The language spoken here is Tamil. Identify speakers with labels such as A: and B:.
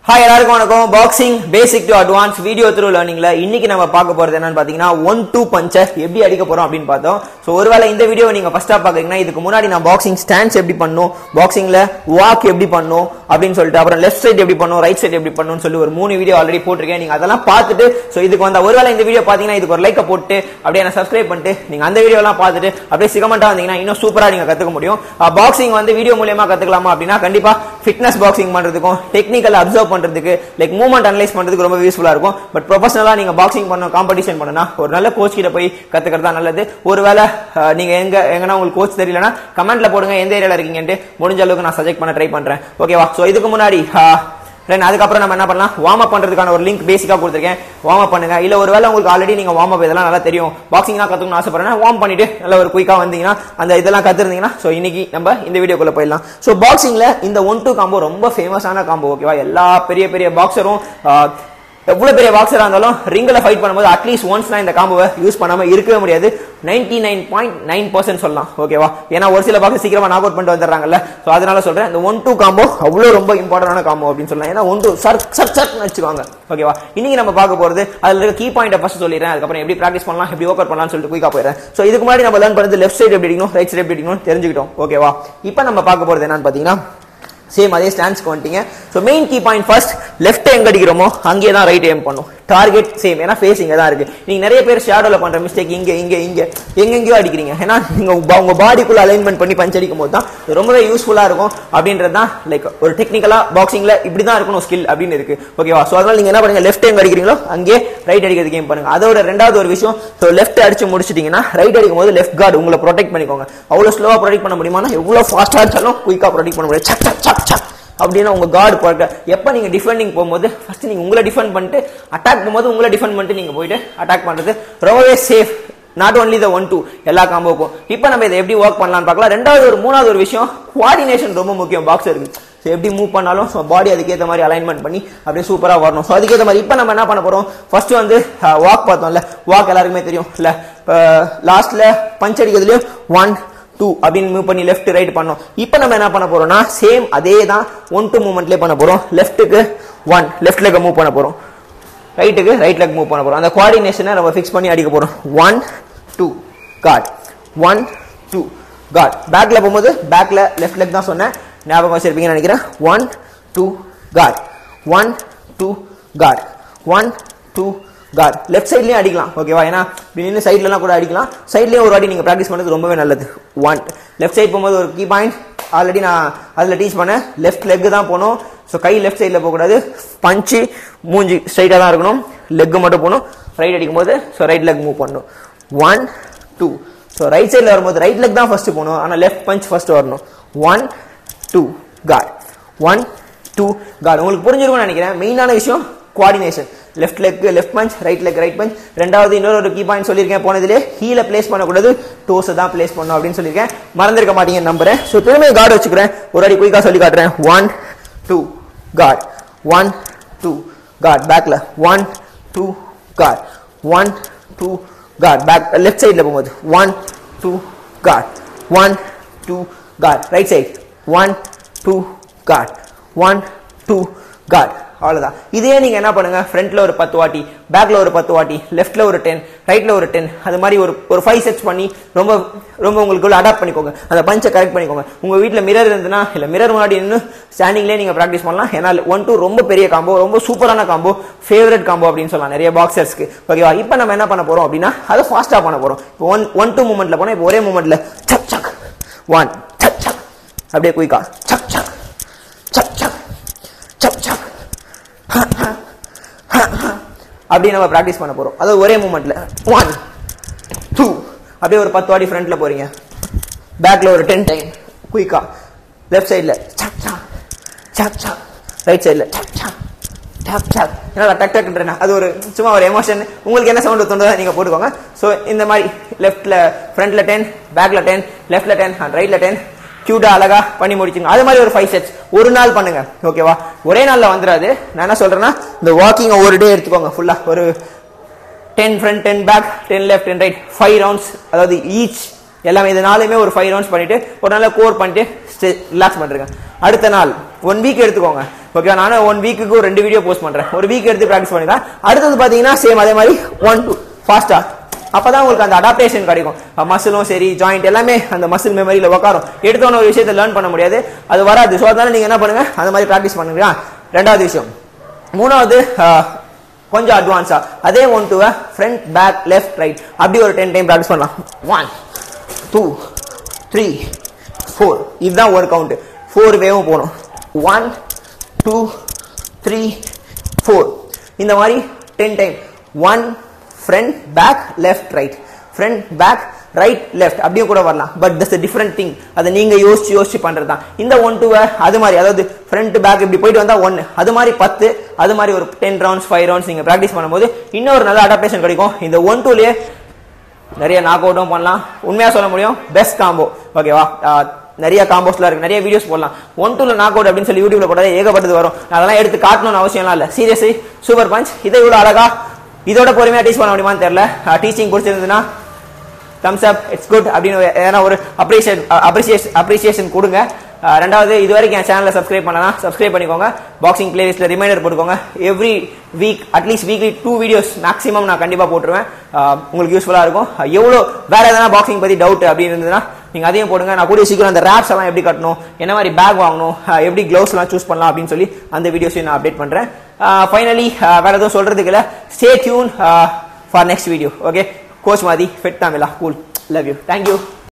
A: ஹாய் எல்லாருக்கும் வணக்கம் boxing basic to advance video through லேர்னிங்ல இன்னைக்கு நம்ம பார்க்க போறது என்னன்னு பாத்தீங்கன்னா ஒன் டூ பஞ்சர் எப்படி அடிக்க போறோம் அப்படின்னு பார்த்தோம் ஸோ ஒருவேளை இந்த வீடியோ நீங்க ஃபர்ஸ்டா பாக்குறீங்கன்னா இதுக்கு முன்னாடி நான் பாக்ஸிங் ஸ்டாண்ட்ஸ் எப்படி பண்ணும் பாக்ஸிங்ல வாக் எப்படி பண்ணும் அப்படின்னு சொல்லிட்டு அப்புறம் லெஃப்ட் சைடு எப்படி பண்ணும் ரைட் சைடு எப்படி பண்ணும்னு சொல்லி ஒரு மூணு வீடியோ ஆல்ரெடி போட்டிருக்கேன் நீங்க அதெல்லாம் பார்த்துட்டு ஸோ இதுக்கு வந்த ஒருவேளை இந்த வீடியோ பாத்தீங்கன்னா இதுக்கு ஒரு லைக்கை போட்டு அப்படியே என்ன சப்ஸ்கிரைப் பண்ணிட்டு நீங்க அந்த வீடியோ எல்லாம் பார்த்துட்டு அப்படியே சிகமெண்டா வந்தீங்கன்னா இன்னும் சூப்பரா நீங்க கத்துக்க முடியும் பாக்ஸிங் வந்து வீடியோ மூலியமா கத்துக்கலாமா அப்படின்னா கண்டிப்பா ஃபிட்னஸ் பாக்ஸிங் பண்றதுக்கும் டெக்னிக்கல் அப்சர்வ் பண்றதுக்கு லைக் மூவ்மெண்ட் அனலைஸ் பண்றதுக்கு ரொம்ப யூஸ்ஃபுல்லா இருக்கும் பட் ப்ரொஃபஷனலா நீங்க பாக்ஸிங் பண்ணணும் காம்படிஷன் பண்ணனா ஒரு நல்ல கோச் கிட்ட போய் கத்துக்கிறது தான் நல்லது ஒருவேளை அஹ், நீங்க எங்க எங்கன்னா உங்களுக்கு கோச் தெரியலனா கமெண்ட்ல போடுங்க எந்த ஏரியால இருக்கீங்கன்ட்டு முடிஞ்ச அளவுக்கு நான் சஜெக்ட் பண்ண ட்ரை பண்றேன் ஓகேவா சோ இதுக்கு முன்னாடி அஹ், தென் அதுக்கப்புறம் நம்ம என்ன பண்ணலாம் வார்ம் அப் பண்றதுக்கான ஒரு லிங்க் பேசிக்கா கொடுத்துருக்கேன் வார்ம் அப் பண்ணுங்க இல்ல ஒருவேளை உங்களுக்கு ஆல்ரெடி நீங்க வார்ம் அப் இதெல்லாம் நல்லா தெரியும் பாக்ஸிங் தான் கத்துக்கணும் ஆசைப்படுறேன் வார்ம் பண்ணிட்டு நல்ல ஒரு குயிக்கா வந்தீங்கன்னா அந்த இதெல்லாம் கத்துருந்தீங்கன்னா சோ இன்னைக்கு நம்ம இந்த வீடியோக்குள்ள போயிடலாம் சோ பாக்ஸிங்ல இந்த ஒன் டூ காம்போ ரொம்ப ஃபேமஸான காம்போ ஓகேவா எல்லா பெரிய பெரிய பாக்ஸரும் எவ்வளவு பெரிய பாக்ஸரா இருந்தாலும் ரிங்ல ஃபைட் பண்ணும்போது அட்லீஸ்ட் ஒன்ஸ் நான் இந்த காம்போவை யூஸ் பண்ணாம இருக்கவே முடியாது ninety nine point nine percent சொல்லலாம் ஓகேவா ஏன்னா ஒரு சில பாக்ஸ் சீக்கிரமா நாக் அவுட் பண்ணிட்டு வந்துடுறாங்கல்ல ஸோ அதனால சொல்றேன் இந்த ஒன் டூ காம்போ அவ்வளோ ரொம்ப இம்பார்ட்டன்டான காம்போ அப்படின்னு சொல்லலாம் ஏன்னா ஒன் டூ சர் சர் சர்னு வச்சுக்கோங்க ஓகேவா இன்னைக்கு நம்ம பார்க்க போறது அதுல இருக்க கீ பாயிண்ட் ஃபர்ஸ்ட் சொல்லிடுறேன் அதுக்கப்புறம் எப்படி ப்ராக்டிஸ் பண்ணலாம் எப்படி ஒர்க் அவுட் பண்ணலாம்னு சொல்லிட்டு குயிக்கா போயிடுறேன் ஸோ இதுக்கு முன்னாடி நம்ம லேர்ன் பண்ணது லெஃப்ட் சைடு எப்படி அடிக்கணும் ரைட் சைடு எப்படி அடிக்கணும் தெரிஞ்சுக்கிட்டோம் ஓகேவா இப்போ நம்ம பார்க்க போறது என்னன்னு பாத்தீங்கன்னா சேம் அதே ஸ்டாண்ட்ஸ்க்கு வந்துட்டீங்க so main key point first left எங்க அடிக்கிறோமோ அங்கேயே தான் ரைட் எய்ம் பண்ணும் டார்கெட் சேம் ஏன்னா ஃபேஸ் இங்க தான் இருக்கு நீங்க நிறைய பேர் ஷேடோல பண்ற மிஸ்டேக் இங்க இங்க இங்க எங்கெங்கயோ அடிக்கிறீங்க ஏன்னா நீங்க உங்க உங்க பாடிக்குள்ள அலைன்மெண்ட் பண்ணி பஞ்ச் அடிக்கும் போது தான் இது ரொம்பவே யூஸ்ஃபுல்லா இருக்கும் அப்படின்றது தான் லைக் ஒரு டெக்னிக்கலா பாக்ஸிங்ல இப்படி தான் இருக்கணும் ஸ்கில் அப்படின்னு இருக்கு ஓகேவா ஸோ அதனால நீங்க என்ன பண்ணுங்க லெஃப்ட் எங்க அடிக்கிறீங்களோ அங்கே ரைட் அடிக்கிறது கேம் பண்ணுங்க அதோட ரெண்டாவது ஒரு விஷயம் ஸோ லெஃப்ட் அடிச்சு முடிச்சிட்டீங்கன்னா ரைட் அடிக்கும் போது லெஃப்ட் கார்டு உங்களை ப்ரொடெக்ட் பண்ணிக்கோங்க அவ்வளவு ஸ்லோவா ப்ரொடெக்ட் பண்ண முடியுமா எவ்வளவு ஃபாஸ்டா அடிச்சாலும் குயிக்கா ப்ரொடெக்ட் பண்ண முடியும் சக் சக் சக் சக் அப்படின்னா உங்க கார்டு போட்டு எப்ப நீங்க டிஃபெண்டிங் போகும்போது ஃபர்ஸ்ட் நீங்க உங்களை டிஃபெண்ட் பண்ணிட்டு அட்டாக் போகும்போது உங்களை டிஃபெண்ட் பண்ணிட்டு நீங்க போயிட்டு அட்டாக் பண்றது ரொம்பவே safe not only the one two எல்லா காம்போக்கும் இப்போ நம்ம இதை எப்படி ஒர்க் பண்ணலாம்னு பார்க்கலாம் ரெண்டாவது ஒரு மூணாவது ஒரு விஷயம் கோஆர்டினேஷன் ரொம்ப முக்கியம் பாக்ஸருக்கு ஸோ எப்படி மூவ் பண்ணாலும் ஸோ பாடி அதுக்கேற்ற மாதிரி அலைன்மெண்ட் பண்ணி அப்படியே சூப்பராக வரணும் ஸோ அதுக்கேற்ற மாதிரி இப்போ நம்ம என்ன பண்ண போறோம் ஃபர்ஸ்ட் வந்து வாக் பார்த்தோம்ல வாக் எல்லாருக்குமே தெரியும் இல்லை லாஸ்ட்ல பஞ்ச் அடிக்கிறதுலையும் ஒன் டூ அப்படின்னு மூவ் பண்ணி லெஃப்ட் ரைட் பண்ணோம் இப்போ நம்ம என்ன பண்ண போறோம்னா சேம் அதே தான் ஒன் டூ மூவ்மெண்ட்லேயே பண்ண போறோம் லெஃப்ட்டுக்கு ஒன் லெஃப்ட் லெக் மூவ் பண்ண போறோம் ரைட்டுக்கு ரைட் லெக் மூவ் பண்ண போறோம் அந்த கோஆர்டினேஷனை நம்ம ஃபிக்ஸ் பண்ணி அடிக்க போறோம் one two guard one two guard பேக்ல போகும்போது பேக்ல லெஃப்ட் லெக் தான் சொன்னேன் ஞாபகம் வச்சிருப்பீங்கன்னு நினைக்கிறேன் one two guard one two guard one two guard left சைட்லயும் அடிக்கலாம் ஓகேவா ஏன்னா இப்படி நின்று சைட்லலாம் கூட அடிக்கலாம் சைட்லயும் ஒரு வாட்டி நீங்க ப்ராக்டிஸ் பண்ணது ரொம்பவே நல்லது ஒன் லெஃப்ட் சைட் போகும்போது ஒரு கீ பாயிண்ட் ஆல்ரெடி நான் அதில் டீச் பண்ணேன் லெஃப்ட் லெக் தான் போகணும் ஸோ கை லெஃப்ட் சைடில் போகக்கூடாது பஞ்சு மூஞ்சி ஸ்ட்ரைட்டாக தான் இருக்கணும் லெக் மட்டும் போகணும் ரைட் அடிக்கும்போது ஸோ ரைட் லெக் மூவ் பண்ணணும் ஒன் டூ ஸோ ரைட் சைடில் வரும்போது ரைட் லெக் தான் ஃபர்ஸ்ட் போகணும் ஆனால் லெஃப்ட் பஞ்ச் ஃபர்ஸ்ட் வரணும் one two guard one two guard உங்களுக்கு புரிஞ்சிருக்கும்னு நினைக்கிறேன் மெயினான விஷயம் coordination left leg left punch right leg right punch ரெண்டாவது இன்னொரு ஒரு கீ பாயிண்ட் சொல்லியிருக்கேன் போனதுலே ஹீல பிளேஸ் பண்ணக்கூடாது டோஸை தான் பிளேஸ் பண்ணணும் அப்படின்னு சொல்லியிருக்கேன் மறந்துருக்க மாட்டீங்கன்னு நம்புறேன் ஸோ திரும்ப கார்டு வச்சுக்கிறேன் ஒரு அடி குயிக்காக சொல்லி காட்டுறேன் one two guard one two guard பேக்ல one two guard one two guard back left சைடில் போகும்போது one two guard one two guard right side one two guard one two guard அவ்வளவுதான் இதே நீங்க என்ன பண்ணுங்க ஃப்ரண்ட்ல ஒரு பத்து வாட்டி பேக்ல ஒரு பத்து வாட்டி லெஃப்ட்ல ஒரு டென் ரைட்ல ஒரு டென் அது மாதிரி ஒரு ஒரு ஃபைவ் செட்ஸ் பண்ணி ரொம்ப ரொம்ப உங்களுக்கு அடாப்ட் பண்ணிக்கோங்க அந்த பஞ்சை கரெக்ட் பண்ணிக்கோங்க உங்க வீட்ல மிரர் இருந்ததுன்னா இல்ல மிரர் முன்னாடி நின்று ஸ்டாண்டிங்லேயே நீங்க ப்ராக்டிஸ் பண்ணலாம் ஏன்னா ஒன் டூ ரொம்ப பெரிய காம்போ ரொம்ப சூப்பரான காம்போ ஃபேவரட் காம்போ அப்படின்னு சொல்லலாம் நிறைய பாக்ஸர்ஸ்க்கு ஓகேவா இப்போ நம்ம என்ன பண்ண போறோம் அப்படின்னா அதை ஃபாஸ்டா பண்ண போறோம் இப்போ ஒன் ஒன் டூ மூமெண்ட்ல போனா இப்போ ஒரே மூமெண்ட்ல சக் சக் ஒன் சக் சக் அப்படியே குயிக்கா சக் சக் சக் சக் சக் சக் அப்படி நம்ம ப்ராக்டிஸ் பண்ண போறோம் அது ஒரே மூமெண்ட்ல ஒன் டூ அப்படியே ஒரு பத்து வாட்டி ஃப்ரண்ட்ல போறீங்க பேக்ல ஒரு டென் டைம் குயிக்கா லெஃப்ட் சைடில் சக் சக் சக் சக் ரைட் சைடில் சக் சக் டக் டக் என்னடா டக் டக்ன்றேன் அது ஒரு சும்மா ஒரு எமோஷன் உங்களுக்கு என்ன சவுண்ட் தோணுதோ நீங்க போட்டுக்கோங்க ஸோ இந்த மாதிரி லெஃப்ட்ல ஃப்ரண்ட்ல டென் பேக்ல டென் லெஃப்ட்ல டென் அண்ட் ரைட்ல டென் கியூட்டா அழகா பண்ணி முடிச்சுங்க அது மாதிரி ஒரு ஃபைவ் செட்ஸ் ஒரு நாள் பண்ணுங்க ஓகேவா ஒரே நாள்ல வந்துடாது நான் என்ன சொல்றேன்னா இந்த வாக்கிங் ஒவ்வொரு டே எடுத்துக்கோங்க ஃபுல்லா ஒரு ten front ten back ten left ten right five rounds அதாவது ஈச் எல்லாமே இது நாலுமே ஒரு ஃபைவ் ரவுண்ட்ஸ் பண்ணிட்டு ஒரு நாள் கோர் பண்ணிட்டு ரிலாக்ஸ் பண்றீங்க அடுத்த நாள் ஒன் வீக் எடுத்துக்கோங்க ஓகே நானும் ஒன் வீக்குக்கு ஒரு ரெண்டு வீடியோ போஸ்ட் பண்றேன் ஒரு வீக் எடுத்து ப்ராக்டிஸ் பண்ணிக்கலாம் அடுத்தது பாத்தீங்கன்னா சேம் அதே மாதிரி ஒன் டூ ஃபாஸ்டா அப்பதான் உங்களுக்கு அந்த அடாப்டேஷன் கிடைக்கும் மசிலும் சரி ஜாயிண்ட் எல்லாமே அந்த மசில் மெமரியில உட்காரும் எடுத்தோன்னு ஒரு விஷயத்தை லேர்ன் பண்ண முடியாது அது வராது ஸோ அதனால நீங்க என்ன பண்ணுங்க அந்த மாதிரி ப்ராக்டிஸ் பண்ணுங்க ரெண்டாவது விஷயம் மூணாவது ஆஹ், கொஞ்சம் அட்வான்ஸா அதே one two front back left right அப்படி ஒரு டென் டைம் ப்ராக்டிஸ் பண்ணலாம் ஒன் டூ த்ரீ ஃபோர் இதுதான் ஒரு கவுண்ட் ஃபோர் வேவும் போகணும் ஒன் டூ த்ரீ ஃபோர் இந்த மாதிரி ten time one front back left right front back right left அப்படியே கூட வரலாம் பட் தட்ஸ் டிஃப்ரெண்ட் திங் அதை நீங்க யோசிச்சு யோசிச்சு பண்றது தான் இந்த ஒன் டூ அது மாதிரி அதாவது ஃப்ரண்ட் பேக் இப்படி போயிட்டு வந்தா ஒன்னு அது மாதிரி பத்து அது மாதிரி ஒரு டென் ரவுண்ட்ஸ் ஃபைவ் ரவுண்ட்ஸ் நீங்க ப்ராக்டிஸ் பண்ணும்போது இன்னொரு நல்ல அடாப்டேஷன் கிடைக்கும் இந்த ஒன் டூலயே நிறைய நாக் அவுட்டும் பண்ணலாம் உண்மையா சொல்ல முடியும் பெஸ்ட் காம்போ ஓகேவா நிறைய காம்போஸ்லாம் இருக்கு நிறைய வீடியோஸ் போடலாம் ஒன் டூல நாக் அவுட் அப்படின்னு சொல்லி யூடியூப்ல போட்டாலே ஏகப்பட்டது வரும் நான் அதெல்லாம் எடுத்து காட்டணும்னு அவசியம்லாம் இல்ல சீரியஸ்லி சூப்பர் பஞ்ச் இதை இவ்வளவு அழகா இதோட பொறுமையா டீச் பண்ண முடியுமான்னு தெரியல டீச்சிங் பிடிச்சிருந்ததுன்னா தம்ஸ் அப் இட்ஸ் குட் அப்படின்னு ஏன்னா ஒரு அப்ரிஷியேட் அப்ரிசியேஷன் அப்ரிசியேஷன் கொடுங்க அஹ் ரெண்டாவது இது வரைக்கும் என் சேனலை சப்ஸ்கிரைப் பண்ணலாம் சப்ஸ்கிரைப் பண்ணிக்கோங்க பாக்ஸிங் பிளேலிஸ்ட்ல ரிமைண்டர் போட்டுக்கோங்க every week at least weekly two videos maximum நான் கண்டிப்பா போட்டுருவேன் அஹ் உங்களுக்கு யூஸ்ஃபுல்லா இருக்கும் எவ்வளோ வேற எதனா பாக்ஸிங் பத்தி டவுட் அப்படின்னு இருந்ததுன்னா நீங்க அதையும் போடுங்க நான் கூடிய சீக்கிரம் அந்த ரேப்ஸ் எல்லாம் எப்படி கட்டணும் என்ன மாதிரி பேக் வாங்கணும் அஹ் எப்படி க்ளவுஸ் எல்லாம் சூஸ் பண்ணலாம் அப்படின்னு சொல்லி அந்த வீடியோஸையும் நான் அப்டேட் பண்றேன் ஃபைனலி வேற எதுவும் சொல்றதுக்கு இல்ல stay tune for next video okay coach மாதிரி fit Tamizha cool love you thank you